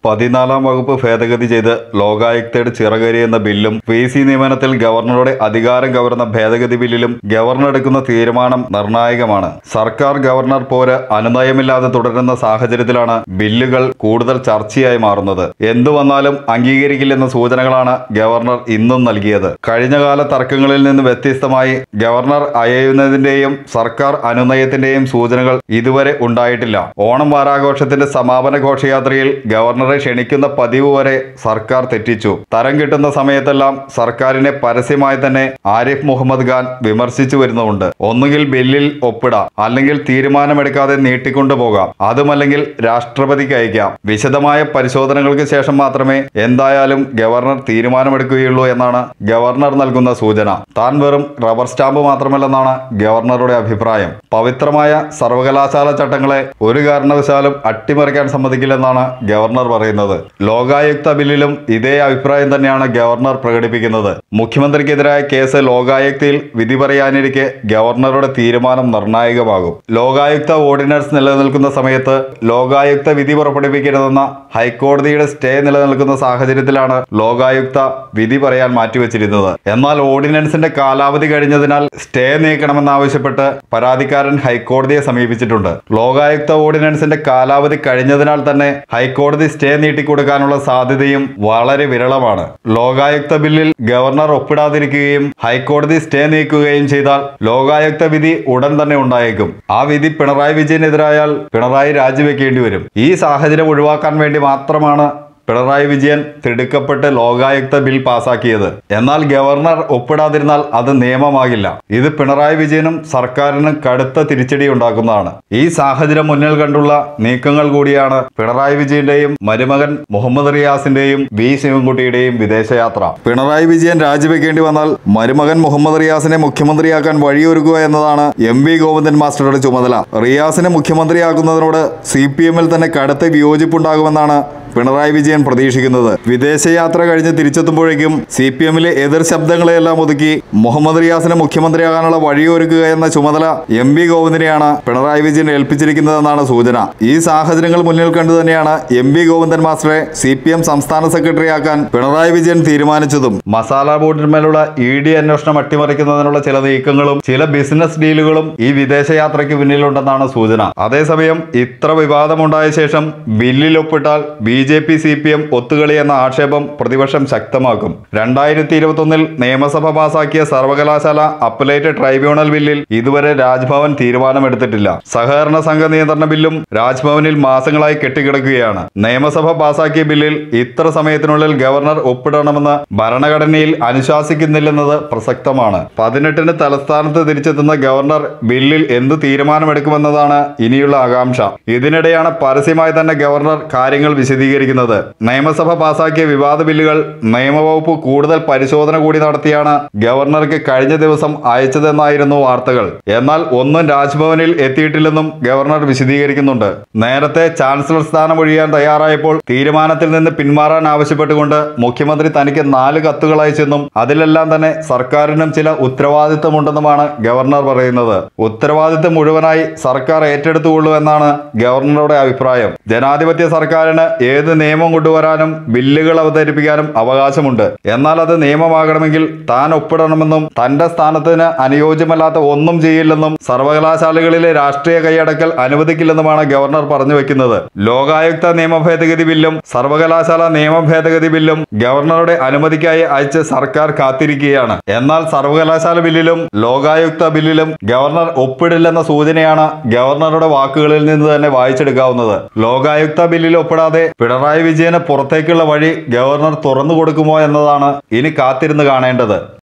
പതിനാലാം വകുപ്പ് ഭേദഗതി ചെയ്ത് ലോകായുക്തയുടെ ചിറകരി എന്ന ബില്ലും വി സി നിയമനത്തിൽ ഗവർണറുടെ അധികാരം കവർന്ന ഭേദഗതി ബില്ലിലും ഗവർണർ എടുക്കുന്ന തീരുമാനം നിർണായകമാണ് സർക്കാർ ഗവർണർ പോര് അനുനയമില്ലാതെ തുടരുന്ന സാഹചര്യത്തിലാണ് ബില്ലുകൾ കൂടുതൽ ചർച്ചയായി മാറുന്നത് എന്തു വന്നാലും അംഗീകരിക്കില്ലെന്ന സൂചനകളാണ് ഗവർണർ ഇന്നും നൽകിയത് കഴിഞ്ഞകാല തർക്കങ്ങളിൽ നിന്ന് വ്യത്യസ്തമായി ഗവർണർ അയയുന്നതിന്റെയും സർക്കാർ അനുനയത്തിന്റെയും സൂചനകൾ ഇതുവരെ ഉണ്ടായിട്ടില്ല ഓണം വാരാഘോഷത്തിന്റെ സമാപന ഘോഷയാത്രയിൽ ഗവർണറെ ക്ഷണിക്കുന്ന പതിവ് വരെ സർക്കാർ തെറ്റിച്ചു തരം കിട്ടുന്ന സമയത്തെല്ലാം സർക്കാരിനെ പരസ്യമായി തന്നെ ആരിഫ് മുഹമ്മദ് ഖാൻ വിമർശിച്ചു വരുന്നുണ്ട് ഒന്നുകിൽ ബില്ലിൽ ഒപ്പിടാം അല്ലെങ്കിൽ തീരുമാനമെടുക്കാതെ നീട്ടിക്കൊണ്ടുപോകാം അതുമല്ലെങ്കിൽ രാഷ്ട്രപതിക്ക് അയക്കാം വിശദമായ പരിശോധനകൾക്ക് ശേഷം മാത്രമേ എന്തായാലും ഗവർണർ തീരുമാനമെടുക്കുകയുള്ളൂ എന്നാണ് ഗവർണർ നൽകുന്ന സൂചന താൻ വെറും റബ്ബർ സ്റ്റാമ്പ് മാത്രമല്ലെന്നാണ് ഗവർണറുടെ അഭിപ്രായം പവിത്രമായ സർവകലാശാല ചട്ടങ്ങളെ ഒരു കാരണവശാലും അട്ടിമറിക്കാൻ സമ്മതിക്കില്ലെന്നാണ് ഗവർണർ പറയുന്നത് ലോകായുക്ത ബില്ലിലും ഇതേ അഭിപ്രായം തന്നെയാണ് ഗവർണർ പ്രകടിപ്പിക്കുന്നത് മുഖ്യമന്ത്രിക്കെതിരായ കേസ് ലോകായുക്തയിൽ വിധി പറയാനിരിക്കെ ഗവർണറുടെ തീരുമാനം നിർണായകമാകും ലോകായുക്ത ഓർഡിനൻസ് നിലനിൽക്കുന്ന സമയത്ത് ലോകായുക്ത വിധി പുറപ്പെടുവിക്കരുതെന്ന ഹൈക്കോടതിയുടെ സ്റ്റേ നിലനിൽക്കുന്ന സാഹചര്യത്തിലാണ് ലോകായുക്ത വിധി പറയാൻ മാറ്റിവെച്ചിരുന്നത് എന്നാൽ ഓർഡിനൻസിന്റെ കാലാവധി കഴിഞ്ഞതിനാൽ സ്റ്റേ നീക്കണമെന്നാവശ്യപ്പെട്ട് പരാതിക്കാരൻ ഹൈക്കോടതിയെ സമീപിച്ചിട്ടുണ്ട് ലോകായുക്ത ഓർഡിനൻസിന്റെ കാലാവധി കഴിഞ്ഞതിനാൽ തന്നെ ഹൈക്കോടതി സ്റ്റേ നീട്ടിക്കൊടുക്കാനുള്ള സാധ്യതയും വളരെ വിരളമാണ് ലോകായുക്ത ബില്ലിൽ ഗവർണർ ഒപ്പിടാതിരിക്കുകയും ഹൈക്കോടതി സ്റ്റേ നീക്കുകയും ചെയ്താൽ ലോകായുക്ത വിധി ഉടൻ തന്നെ ഉണ്ടായേക്കും ആ വിധി പിണറായി വിജയനെതിരായാൽ പിണറായി രാജിവെക്കേണ്ടി വരും ഈ സാഹചര്യം ഒഴിവാക്കാൻ വേണ്ടി മാത്രമാണ് പിണറായി വിജയൻ തിടുക്കപ്പെട്ട് ലോകായുക്ത ബിൽ പാസാക്കിയത് എന്നാൽ ഗവർണർ ഒപ്പിടാതിരുന്നാൽ അത് നിയമമാകില്ല ഇത് പിണറായി വിജയനും സർക്കാരിനും കടുത്ത തിരിച്ചടി ഉണ്ടാക്കുന്നതാണ് ഈ സാഹചര്യം മുന്നിൽ കണ്ടുള്ള നീക്കങ്ങൾ കൂടിയാണ് പിണറായി വിജയന്റെയും മരുമകൻ മുഹമ്മദ് റിയാസിന്റെയും വി ശിവൻകുട്ടിയുടെയും വിദേശയാത്ര പിണറായി വിജയൻ രാജിവെക്കേണ്ടി വന്നാൽ മരുമകൻ മുഹമ്മദ് റിയാസിനെ മുഖ്യമന്ത്രിയാക്കാൻ വഴിയൊരുക്കുക എന്നതാണ് എം വി ഗോവിന്ദൻ മാസ്റ്ററുടെ ചുമതല റിയാസിനെ മുഖ്യമന്ത്രിയാക്കുന്നതിനോട് സി പി എമ്മിൽ തന്നെ കടുത്ത വിയോജിപ്പുണ്ടാകുമെന്നാണ് പിണറായി വിജയൻ പ്രതീക്ഷിക്കുന്നത് വിദേശയാത്ര കഴിഞ്ഞ് തിരിച്ചെത്തുമ്പോഴേക്കും സി പി എമ്മിലെ എതിർ ശബ്ദങ്ങളെയെല്ലാം ഒതുക്കി മുഹമ്മദ് റിയാസിനെ മുഖ്യമന്ത്രിയാകാനുള്ള വഴിയൊരുക്കുക എന്ന ചുമതല എം വി ഗോവിന്ദനെയാണ് പിണറായി വിജയൻ ഏൽപ്പിച്ചിരിക്കുന്നതെന്നാണ് സൂചന ഈ സാഹചര്യങ്ങൾ മുന്നിൽ കണ്ടു തന്നെയാണ് എം വി ഗോവിന്ദൻ മാസ്റ്ററെ സി പി എം സംസ്ഥാന സെക്രട്ടറിയാക്കാൻ പിണറായി വിജയൻ തീരുമാനിച്ചതും മസാല ബോർഡിന്മേലുള്ള ഇ ഡി അന്വേഷണം അട്ടിമറിക്കുന്നതിനുള്ള ചില നീക്കങ്ങളും ചില ബിസിനസ് ഡീലുകളും ഈ വിദേശയാത്രയ്ക്ക് പിന്നിലുണ്ടെന്നാണ് സൂചന അതേസമയം ഇത്ര വിവാദമുണ്ടായ ശേഷം ബില്ലിൽ ഒപ്പിട്ടാൽ B J P C P M ഒത്തുകളി എന്ന ആക്ഷേപം പ്രതിപക്ഷം ശക്തമാക്കും രണ്ടായിരത്തി ഇരുപത്തൊന്നിൽ നിയമസഭ പാസാക്കിയ സർവകലാശാല അപ്പലേറ്റ് ട്രൈബ്യൂണൽ ബില്ലിൽ ഇതുവരെ രാജ്ഭവൻ തീരുമാനമെടുത്തിട്ടില്ല സഹകരണ സംഘ നിയന്ത്രണ ബില്ലും രാജ്ഭവനിൽ മാസങ്ങളായി കെട്ടിക്കിടക്കുകയാണ് നിയമസഭ പാസാക്കിയ ബില്ലിൽ ഇത്ര സമയത്തിനുള്ളിൽ ഗവർണർ ഒപ്പിടണമെന്ന് ഭരണഘടനയിൽ അനുശാസിക്കുന്നില്ലെന്നത് പ്രസക്തമാണ് പതിനെട്ടിന് തലസ്ഥാനത്ത് തിരിച്ചെത്തുന്ന ഗവർണർ ബില്ലിൽ എന്ത് തീരുമാനമെടുക്കുമെന്നതാണ് ഇനിയുള്ള ആകാംക്ഷ ഇതിനിടെയാണ് പരസ്യമായി തന്നെ ഗവർണർ കാര്യങ്ങൾ വിശദീകരിക്കുന്നത് നിയമസഭ പാസാക്കിയ വിവാദ ബില്ലുകൾ നിയമവകുപ്പ് കൂടുതൽ പരിശോധന കൂടി നടത്തിയാണ് ഗവർണർക്ക് കഴിഞ്ഞ ദിവസം അയച്ചതെന്നായിരുന്നു വാർത്തകൾ എന്നാൽ ഒന്നും രാജ്ഭവനിൽ എത്തിയിട്ടില്ലെന്നും ഗവർണർ വിശദീകരിക്കുന്നുണ്ട് നേരത്തെ ചാൻസലർ സ്ഥാനം ഒഴിയാൻ തയ്യാറായപ്പോൾ തീരുമാനത്തിൽ നിന്ന് പിന്മാറാൻ ആവശ്യപ്പെട്ടുകൊണ്ട് മുഖ്യമന്ത്രി തനിക്ക് നാല് കത്തുകൾ അയച്ചെന്നും അതിലെല്ലാം തന്നെ സർക്കാരിനും ചില ഉത്തരവാദിത്തമുണ്ടെന്നുമാണ് ഗവർണർ പറയുന്നത് ഉത്തരവാദിത്തം മുഴുവനായി സർക്കാർ ഏറ്റെടുത്തുകൊള്ളൂ എന്നാണ് ഗവർണറുടെ അഭിപ്രായം ജനാധിപത്യ സർക്കാരിന് ഏത് നിയമം കൊണ്ടുവരാനും ബില്ലുകൾ അവതരിപ്പിക്കാനും അവകാശമുണ്ട് എന്നാൽ അത് നിയമമാകണമെങ്കിൽ താൻ ഒപ്പിടണമെന്നും തന്റെ സ്ഥാനത്തിന് അനുയോജ്യമല്ലാത്ത ഒന്നും ചെയ്യില്ലെന്നും സർവകലാശാലകളിലെ രാഷ്ട്രീയ കൈയടക്കൽ അനുവദിക്കില്ലെന്നുമാണ് ഗവർണർ പറഞ്ഞു വെക്കുന്നത് ലോകായുക്ത നിയമ ഭേദഗതി ബില്ലും സർവകലാശാല നിയമ ഭേദഗതി ബില്ലും ഗവർണറുടെ അനുമതിക്കായി അയച്ച് സർക്കാർ കാത്തിരിക്കുകയാണ് എന്നാൽ സർവകലാശാല ബില്ലിലും ലോകായുക്ത ബില്ലിലും ഗവർണർ ഒപ്പിടില്ലെന്ന സൂചനയാണ് ഗവർണറുടെ വാക്കുകളിൽ നിന്ന് തന്നെ വായിച്ചെടുക്കാവുന്നത് ലോകായുക്ത ബില്ലിൽ ഒപ്പിടാതെ പിണറായി വിജയന് പുറത്തേക്കുള്ള വഴി ഗവർണർ തുറന്നു കൊടുക്കുമോ എന്നതാണ് ഇനി കാത്തിരുന്ന് കാണേണ്ടത്